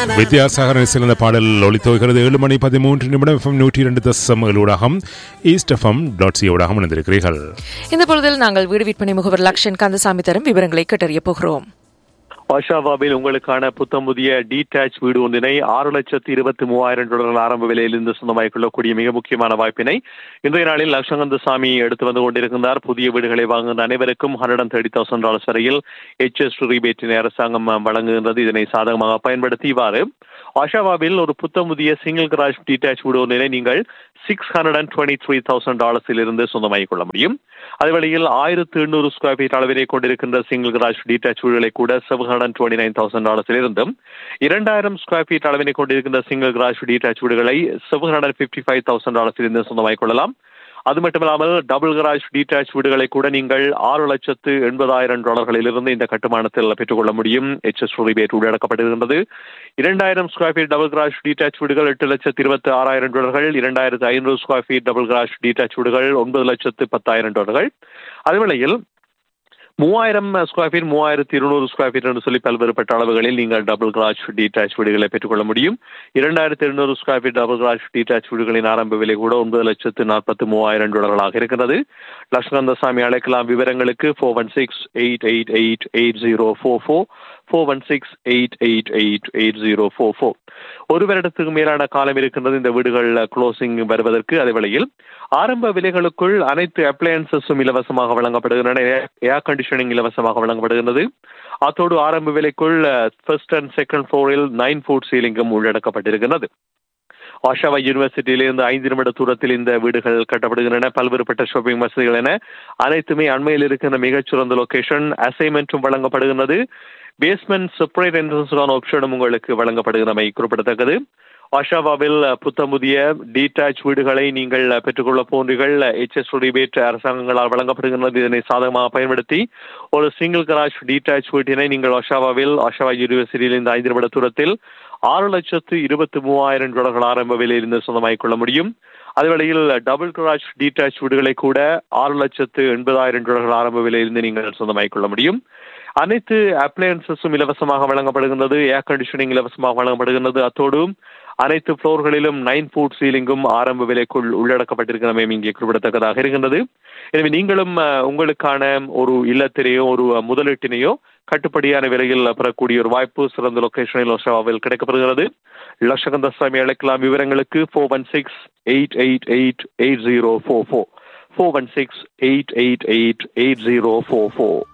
வித்யாசாகரன் சிறந்த பாடல் ஒளித்துவகிறது ஏழு மணி பதிமூன்று நிமிடம் எஃப்எம் நூற்றி இரண்டு தசம் ஊடாகம் ஈஸ்ட் எஃப்எம் டாட் சி ஊடாகம் இணைந்திருக்கிறீர்கள் இந்த பொழுதில் நாங்கள் வீடு விற்பனை முகவர் லக்ஷன் கந்தசாமி தரும் விவரங்களை கேட்டறிய போகிறோம் வாஷாவாவில் உங்களுக்கான புத்தம் புதிய டீடாச் வீடு ஒன்றினை ஆறு லட்சத்து இருபத்தி மூவாயிரம் டாலர்கள் ஆரம்ப விலையிலிருந்து சொந்தமாய் கொள்ளக்கூடிய மிக முக்கியமான வாய்ப்பினை இன்றைய நாளில் லட்சங்கந்த சாமி எடுத்து வந்து கொண்டிருக்கின்றார் புதிய வீடுகளை வாங்குகின்ற அனைவருக்கும் hundred and thirty thousand dollars வரையில் எச்எஸ் ரீபேட்டினை அரசாங்கம் வழங்குகின்றது இதனை சாதகமாக பயன்படுத்தி இவ்வாறு ஆஷாவாவில் ஒரு புத்தம் புதிய சிங்கிள் கிராஷ் டீடாச் வீடு ஒன்றினை நீங்கள் six hundred and twenty three thousand டாலர்ஸில் இருந்து சொந்தமாகிக் கொள்ள முடியும் அதே வழியில் ஆயிரத்து எண்ணூறு ஸ்கொயர் ஃபீட் அளவிலே கொண்டிருக்கின்ற சிங்கிள் கிராஷ் டீடாச் வீடுகளை கூட seven hundred twenty nine thousand டாலர்ஸில் இருந்தும் இரண்டாயிரம் ஸ்கொயர் ஃபீட் அளவினை கொண்டிருக்கின்ற சிங்கிள் கிராஷ் டீடாச் வீடுகளை seven hundred fifty five thousand டாலர்ஸில் இருந்து சொந்தமாகிக் கொள்ளலாம் அது மட்டுமில்லாமல் டபுள் கராஜ் டீடாச் வீடுகளை கூட நீங்கள் ஆறு லட்சத்து எண்பதாயிரம் டாலர்களிலிருந்து இந்த கட்டுமானத்தில் பெற்றுக்கொள்ள முடியும் எச்எஸ் ரிபேட் உள்ளடக்கப்பட்டிருக்கின்றது இரண்டாயிரம் square feet double crash detached வீடுகள் எட்டு லட்சத்து இருபத்தி ஆறாயிரம் டாலர்கள் இரண்டாயிரத்து ஐநூறு square feet double crash detached வீடுகள் ஒன்பது லட்சத்து பத்தாயிரம் டாலர்கள் அதேவேளையில் மூவாயிரம் ஸ்கொயர் ஃபீட் மூவாயிரத்தி இருநூறு ஸ்கொயர் ஃபீட் என்று சொல்லி பல்வேறுபட்ட அளவுகளில் நீங்கள் டபுள் கிராச் டீடாச் வீடுகளை பெற்றுக்கொள்ள முடியும் இரண்டாயிரத்தி இருநூறு square feet double crash detached வீடுகளின் ஆரம்ப விலை கூட ஒன்பது லட்சத்து நாற்பத்தி மூவாயிரம் டாலர்களாக இருக்கிறது லட்சுமந்தசாமி அழைக்கலாம் விவரங்களுக்கு four one six eight eight eight eight zero four four four one six eight eight eight eight zero four four ஒரு வருடத்துக்கு மேலான காலம் இருக்கின்றது இந்த வீடுகள் க்ளோசிங் வருவதற்கு அதே வேளையில் ஆரம்ப விலைகளுக்குள் அனைத்து அப்ளையன்சஸும் இலவசமாக வழங்கப்படுகின்றன ஏர் கண்டிஷனிங் இலவசமாக வழங்கப்படுகின்றது அத்தோடு ஆரம்ப விலைக்குள் ஃபர்ஸ்ட் அண்ட் செகண்ட் ஃப்ளோரில் நைன் ஃபுட் சீலிங்கும் உள்ளடக்கப்பட்டிருக்கிறது ஆஷாவா யூனிவர்சிட்டியிலிருந்து ஐந்து நிமிட தூரத்தில் இந்த வீடுகள் கட்டப்படுகின்றன பல்வேறுபட்ட ஷாப்பிங் வசதிகள் என அனைத்துமே அண்மையில் இருக்கின்ற மிகச்சிறந்த லொகேஷன் அசைன்மெண்ட்டும் வழங்கப்படுகின்றது பேஸ்மெண்ட் செப்பரேட் என்ட்ரன்ஸுக்கான ஆப்ஷனும் உங்களுக்கு வழங்கப்படுகிறமை குறிப்பிடத்தக்கது ஆஷாவாவில் புத்தமுதிய டீடாச் வீடுகளை நீங்கள் பெற்றுக்கொள்ள போன்றீர்கள் எச்எஸ் ரிபேட் அரசாங்கங்களால் வழங்கப்படுகின்றது இதனை சாதகமாக பயன்படுத்தி ஒரு சிங்கிள் கராஜ் டீடாச் வீட்டினை நீங்கள் ஆஷாவாவில் ஆஷாவா யூனிவர்சிட்டியில் இந்த ஐந்து நிமிட தூரத்தில் ஆறு லட்சத்து இருபத்தி மூவாயிரம் டாலர்கள் ஆரம்ப விலையிலிருந்து சொந்தமாகிக் கொள்ள முடியும் அதேவேளையில் டபுள் கராஜ் டீடாச் வீடுகளை கூட ஆறு லட்சத்து எண்பதாயிரம் டாலர்கள் ஆரம்ப விலையிலிருந்து நீங்கள் சொந்தமாகிக் கொள்ள முடியும் அனைத்து அப்ளையன்சஸும் இலவசமாக வழங்கப்படுகின்றது ஏர் கண்டிஷனிங் இலவசமாக வழங்கப்படுகின்றது அத்தோடு அனைத்து ஃப்ளோர்களிலும் நைன் ஃபுட் சீலிங்கும் ஆரம்ப விலைக்குள் உள்ளடக்கப்பட்டிருக்கிறமே இங்கே குறிப்பிடத்தக்கதாக இருக்கின்றது எனவே நீங்களும் உங்களுக்கான ஒரு இல்லத்திலேயோ ஒரு முதலீட்டினையோ கட்டுப்படியான விலையில் பெறக்கூடிய ஒரு வாய்ப்பு சிறந்த லொகேஷனில் லோஷாவில் கிடைக்கப்படுகிறது லட்சகந்த சாமி அழைக்கலாம் விவரங்களுக்கு four one six eight eight eight eight zero four four four one six eight eight eight eight zero four four